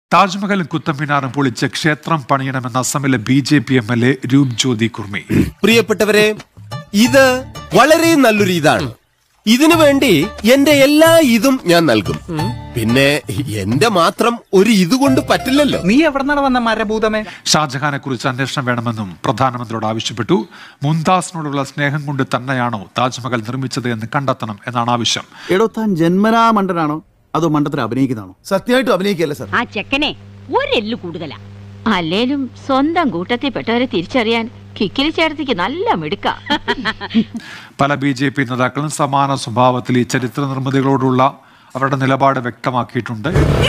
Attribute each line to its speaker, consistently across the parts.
Speaker 1: താജ്മഹലും കുത്തമ്മിനാറും പൊളിച്ച് ക്ഷേത്രം പണിയണമെന്ന അസമിലെ B J P M L A Rup Jyoti Kurmi
Speaker 2: പ്രിയപ്പെട്ടവരെ ഇത് വളരെ നല്ലൊരു ഇതാണ് ഇതിനു വേണ്ടി എന്റെ എല്ലാ ഇതും ഞാൻ നൽകും പിന്നെ എന്റെ മാത്രം ഒരു ഇത് കൊണ്ട് പറ്റില്ലല്ലോ
Speaker 3: നീ എവിടെന്നാണ് വന്ന മരഭൂതമേ
Speaker 1: ഷാജഹാനെ കുറിച്ച് അന്വേഷണം വേണമെന്നും പ്രധാനമന്ത്രിയോട് ആവശ്യപ്പെട്ടു മുംതാസിനോടുള്ള സ്നേഹം കൊണ്ട് തന്നെയാണോ താജ്മഹൽ നിർമ്മിച്ചത് എന്ന് കണ്ടെത്തണം എന്നാണ് ആവശ്യം
Speaker 4: എടോ താൻ ജന്മനാ മണ്ടനാണോ അതോ മണ്ടത്തിൽ അഭിനയിക്കുന്നതാണോ
Speaker 5: സത്യമായിട്ടും അഭിനയിക്കല്ലേ സാർ
Speaker 6: ആ ചെക്കനെ ഒരെല്ലു കൂടുതലാ
Speaker 7: അല്ലേലും സ്വന്തം കൂട്ടത്തിൽപ്പെട്ടവരെ തിരിച്ചറിയാൻ കിക്കിലി ചേർത്തിക്ക് നല്ല മിടുക്ക
Speaker 1: പല ബി ജെ പി നേതാക്കളും സമാന സ്വഭാവത്തിൽ ഈ ചരിത്ര നിർമ്മിതികളോടുള്ള അവരുടെ നിലപാട് വ്യക്തമാക്കിയിട്ടുണ്ട്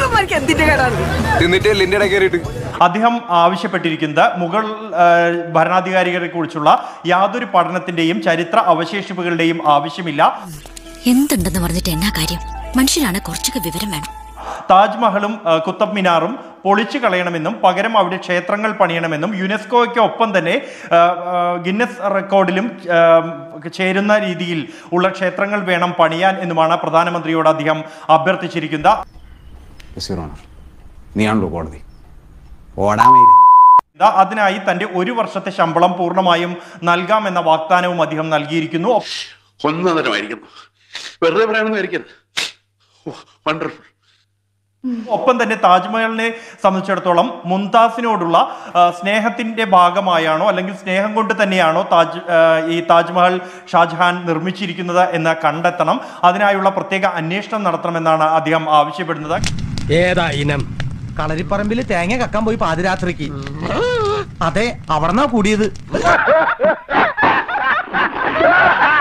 Speaker 8: അദ്ദേഹം ആവശ്യപ്പെട്ടിരിക്കുന്നത് മുഗൾ ആ, ഭരണാധികാരികളെ കുറിച്ചുള്ള യാതൊരു പഠനത്തിന്റെയും ചരിത്ര അവശേഷിപ്പുകളുടെയും ആവശ്യമില്ല
Speaker 9: എന്തുണ്ടെന്ന് പറഞ്ഞിട്ട് എന്നാ കാര്യം മനുഷ്യനാണ് കുറച്ചൊക്കെ വിവരം വേണം
Speaker 8: താജ്മഹലും ആ, കുത്തബ് മിനാറും പൊളിച്ചു കളയണമെന്നും പകരം അവിടെ ക്ഷേത്രങ്ങൾ പണിയണമെന്നും യുനെസ്കോയ്ക്ക് ഒപ്പം തന്നെ ആ, ആ, ഗിന്നസ് റെക്കോർഡിലും ആ, ചേരുന്ന രീതിയിൽ ഉള്ള ക്ഷേത്രങ്ങൾ വേണം പണിയാൻ എന്നുമാണ് പ്രധാനമന്ത്രിയോട് അദ്ദേഹം അഭ്യർത്ഥിച്ചിരിക്കുന്നത്
Speaker 3: നീയാണല്ലോ കോടതി ഓടാമേ
Speaker 8: ഇതാ, അതിനായി തന്റെ ഒരു വർഷത്തെ ശമ്പളം പൂർണ്ണമായും നൽകാമെന്ന വാഗ്ദാനവും അദ്ദേഹം നൽകിയിരിക്കുന്നു
Speaker 10: ഒന്നതരമായിരിക്കുന്നു വെറുതെ പറയണമെന്ന് വിചാരിക്കരുത് വണ്ടർഫുൾ
Speaker 8: ഒപ്പം തന്നെ താജ്മഹലിനെ സംബന്ധിച്ചിടത്തോളം മുംതാസിനോടുള്ള ആ, സ്നേഹത്തിന്റെ ഭാഗമായാണോ അല്ലെങ്കിൽ സ്നേഹം കൊണ്ട് തന്നെയാണോ താജ് ആ, ഈ താജ്മഹൽ ഷാജഹാൻ നിർമ്മിച്ചിരിക്കുന്നത് എന്ന് കണ്ടെത്തണം അതിനായുള്ള പ്രത്യേക അന്വേഷണം നടത്തണമെന്നാണ് അദ്ദേഹം ആവശ്യപ്പെടുന്നത്
Speaker 3: ഏതാ ഇനം കളരിപ്പറമ്പിൽ തേങ്ങ കക്കാൻ പോയി പാതിരാത്രിക്ക് അതെ അവിടെന്നാ കൂടിയത്